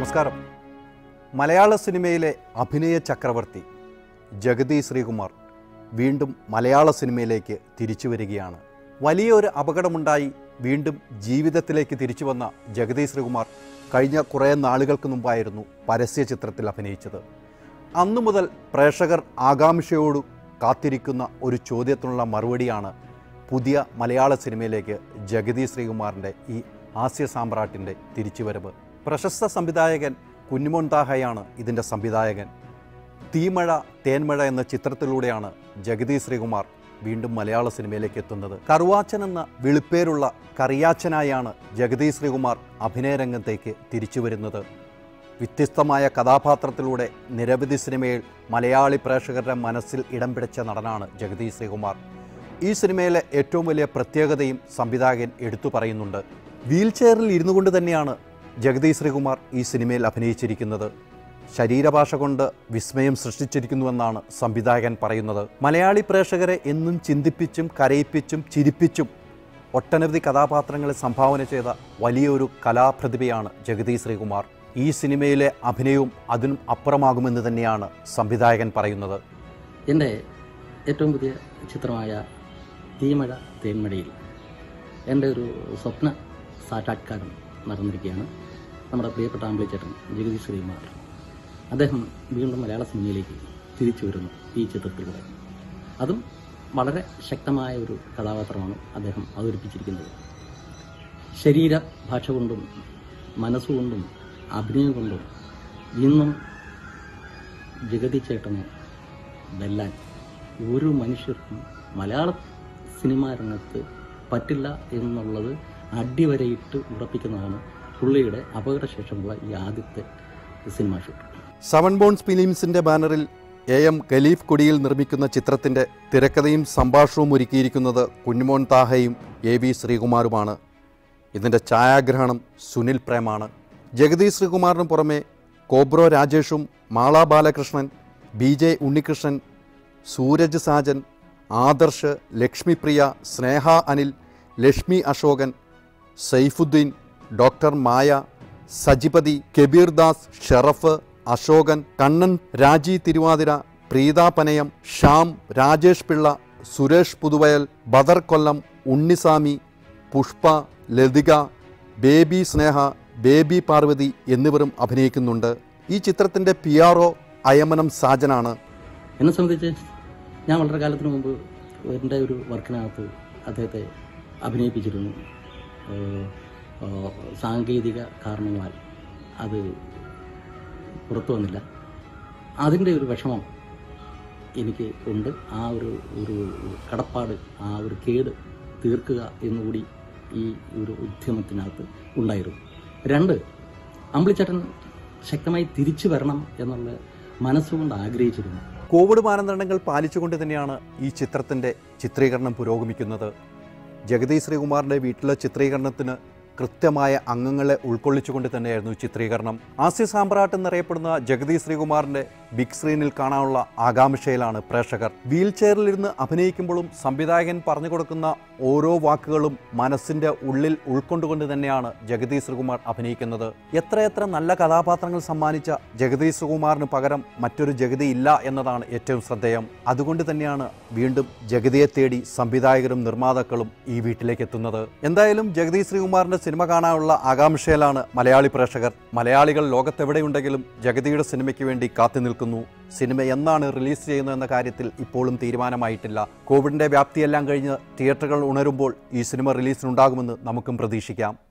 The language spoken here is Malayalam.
നമസ്കാരം മലയാള സിനിമയിലെ അഭിനയ ചക്രവർത്തി ജഗതി ശ്രീകുമാർ വീണ്ടും മലയാള സിനിമയിലേക്ക് തിരിച്ചു വരികയാണ് വലിയൊരു അപകടമുണ്ടായി വീണ്ടും ജീവിതത്തിലേക്ക് തിരിച്ചു വന്ന ജഗതി ശ്രീകുമാർ കഴിഞ്ഞ കുറേ നാളുകൾക്ക് മുമ്പായിരുന്നു പരസ്യ ചിത്രത്തിൽ അഭിനയിച്ചത് അന്നു മുതൽ പ്രേക്ഷകർ ആകാംക്ഷയോട് കാത്തിരിക്കുന്ന ഒരു ചോദ്യത്തിനുള്ള മറുപടിയാണ് പുതിയ മലയാള സിനിമയിലേക്ക് ജഗതി ശ്രീകുമാറിൻ്റെ ഈ ഹാസ്യ സാമ്രാട്ടിൻ്റെ തിരിച്ചുവരവ് പ്രശസ്ത സംവിധായകൻ കുഞ്ഞുമോൻ താഹയാണ് ഇതിൻ്റെ സംവിധായകൻ തീമഴ തേന്മഴ എന്ന ചിത്രത്തിലൂടെയാണ് ജഗതി ശ്രീകുമാർ വീണ്ടും മലയാള സിനിമയിലേക്ക് എത്തുന്നത് കറുവാച്ചൻ എന്ന വിളിപ്പേരുള്ള കറിയാച്ചനായാണ് ജഗതി ശ്രീകുമാർ അഭിനയരംഗത്തേക്ക് തിരിച്ചു വരുന്നത് വ്യത്യസ്തമായ കഥാപാത്രത്തിലൂടെ നിരവധി സിനിമയിൽ മലയാളി പ്രേക്ഷകരുടെ മനസ്സിൽ ഇടം പിടിച്ച നടനാണ് ജഗതി ശ്രീകുമാർ ഈ സിനിമയിലെ ഏറ്റവും വലിയ പ്രത്യേകതയും സംവിധായകൻ എടുത്തു പറയുന്നുണ്ട് വീൽ ചെയറിൽ ഇരുന്നു കൊണ്ട് തന്നെയാണ് ജഗതി ശ്രീകുമാർ ഈ സിനിമയിൽ അഭിനയിച്ചിരിക്കുന്നത് ശരീരഭാഷ കൊണ്ട് വിസ്മയം സൃഷ്ടിച്ചിരിക്കുന്നുവെന്നാണ് സംവിധായകൻ പറയുന്നത് മലയാളി പ്രേക്ഷകരെ എന്നും ചിന്തിപ്പിച്ചും കരയിപ്പിച്ചും ചിരിപ്പിച്ചും ഒട്ടനവധി കഥാപാത്രങ്ങളെ സംഭാവന ചെയ്ത വലിയൊരു കലാപ്രതിഭയാണ് ജഗതി ശ്രീകുമാർ ഈ സിനിമയിലെ അഭിനയവും അതിനും അപ്പുറമാകുമെന്ന് തന്നെയാണ് സംവിധായകൻ പറയുന്നത് എൻ്റെ ഏറ്റവും പുതിയ ചിത്രമായ തീമഴ തേന്മഴയിൽ എൻ്റെ ഒരു സ്വപ്ന സാക്ഷാത്കാരം നടന്നിരിക്കുകയാണ് നമ്മുടെ പ്രിയപ്പെട്ട ആംബ്ലിച്ചേട്ടൻ ജഗദീഷ് ശ്രീകുമാർ അദ്ദേഹം വീണ്ടും മലയാള സിനിമയിലേക്ക് തിരിച്ചു വരുന്നു ഈ ചിത്രത്തിലൂടെ അതും വളരെ ശക്തമായ ഒരു കഥാപാത്രമാണ് അദ്ദേഹം അവതരിപ്പിച്ചിരിക്കുന്നത് ശരീര ഭാഷ കൊണ്ടും മനസ്സുകൊണ്ടും അഭിനയം കൊണ്ടും ഇന്നും ജഗതി ചേട്ടനെ വെല്ലാൻ ഒരു മനുഷ്യർക്കും മലയാള സിനിമാ രംഗത്ത് പറ്റില്ല എന്നുള്ളത് അടിവരയിട്ട് ഉറപ്പിക്കുന്നതാണ് പുള്ളിയുടെ അപകടശേഷമുള്ള ഈ ആദ്യത്തെ സിനിമാ ഷൂട്ട് സെവൻ ബോൺസ് ഫിലിംസിന്റെ ബാനറിൽ എ എം ഖലീഫ് കൊടിയിൽ നിർമ്മിക്കുന്ന ചിത്രത്തിന്റെ തിരക്കഥയും സംഭാഷണവും ഒരുക്കിയിരിക്കുന്നത് കുഞ്ഞുമോൻ താഹയും എ വി ശ്രീകുമാറുമാണ് ഇതിന്റെ ഛായാഗ്രഹണം സുനിൽ പ്രേമാണ് ജഗതി ശ്രീകുമാറിന് പുറമെ കോബ്രോ രാജേഷും Mala Balakrishnan B J Unnikrishnan Sooraj Sajan Adarsh Lakshmipriya Sneha Anil Lakshmi Ashokan Saifuddin doctor Maya Sajipathi Kabir Das Sharaf Ashokan Kannan Raji Thiruvathira Preetha Panayam Shyam Rajesh Pillai Suresh Puthuvayal Badar Kollam Unniswamy Pushpa Lathika baby Sneha baby Parvathi എന്നിവരും അഭിനയിക്കുന്നുണ്ട് ഈ ചിത്രത്തിൻ്റെ പി ആർ ഒ അയമനം സാജനാണ് എന്നെ സംബന്ധിച്ച് ഞാൻ വളരെ കാലത്തിന് മുമ്പ് എൻ്റെ ഒരു വർക്കിനകത്ത് അദ്ദേഹത്തെ അഭിനയിപ്പിച്ചിരുന്നു ഏഹ്, ഏഹ്, സാങ്കേതിക കാരണങ്ങളാൽ അത് പുറത്തു വന്നില്ല അതിൻ്റെ ഒരു വിഷമം എനിക്ക് ഉണ്ട് ആ ഒരു ഒരു കടപ്പാട് ആ ഒരു കേട് തീർക്കുക എന്നുകൂടി ഈ ഒരു ഉദ്യമത്തിനകത്ത് ഉണ്ടായിരുന്നു രണ്ട് അമ്പിളിച്ചേട്ടൻ ശക്തമായി തിരിച്ചു വരണം എന്നുള്ള മനസ്സുകൊണ്ട് ആഗ്രഹിച്ചിരുന്നു കോവിഡ് മാനദണ്ഡങ്ങൾ പാലിച്ചുകൊണ്ട് തന്നെയാണ് ഈ ചിത്രത്തിൻ്റെ ചിത്രീകരണം പുരോഗമിക്കുന്നത് ജഗതി ശ്രീകുമാറിൻ്റെ വീട്ടിലെ ചിത്രീകരണത്തിന് കൃത്യമായ അംഗങ്ങളെ ഉൾക്കൊള്ളിച്ചുകൊണ്ട് തന്നെയായിരുന്നു ഈ ചിത്രീകരണം ആസ്യ സാമ്രാട്ട് എന്നറിയപ്പെടുന്ന ജഗതി ശ്രീകുമാറിൻ്റെ ബിഗ് സ്ക്രീനിൽ കാണാനുള്ള ആകാംക്ഷയിലാണ് പ്രേക്ഷകർ വീൽ ചെയറിലിരുന്ന് അഭിനയിക്കുമ്പോഴും സംവിധായകൻ പറഞ്ഞു കൊടുക്കുന്ന ഓരോ വാക്കുകളും മനസ്സിൻ്റെ ഉള്ളിൽ ഉൾക്കൊണ്ടുകൊണ്ട് തന്നെയാണ് ജഗതി ശ്രീകുമാർ അഭിനയിക്കുന്നത് എത്രയെത്ര നല്ല കഥാപാത്രങ്ങൾ സമ്മാനിച്ച ജഗതി ശ്രീകുമാറിന് പകരം മറ്റൊരു ജഗതി ഇല്ല എന്നതാണ് ഏറ്റവും ശ്രദ്ധേയം അതുകൊണ്ട് തന്നെയാണ് വീണ്ടും ജഗതിയെ തേടി സംവിധായകരും നിർമ്മാതാക്കളും ഈ വീട്ടിലേക്ക് എത്തുന്നത് എന്തായാലും ജഗതി ശ്രീകുമാറിന്റെ സിനിമ കാണാനുള്ള ആകാംക്ഷയിലാണ് മലയാളി പ്രേക്ഷകർ മലയാളികൾ ലോകത്തെവിടെയുണ്ടെങ്കിലും ജഗതിയുടെ സിനിമയ്ക്ക് വേണ്ടി കാത്തു നിൽക്കുന്നു സിനിമ എന്നാണ് റിലീസ് ചെയ്യുന്നത് എന്ന കാര്യത്തിൽ ഇപ്പോഴും തീരുമാനമായിട്ടില്ല കോവിഡിന്റെ വ്യാപ്തിയെല്ലാം കഴിഞ്ഞ് തിയേറ്ററുകൾ ഉണരുമ്പോൾ ഈ സിനിമ റിലീസിനുണ്ടാകുമെന്ന് നമുക്കും പ്രതീക്ഷിക്കാം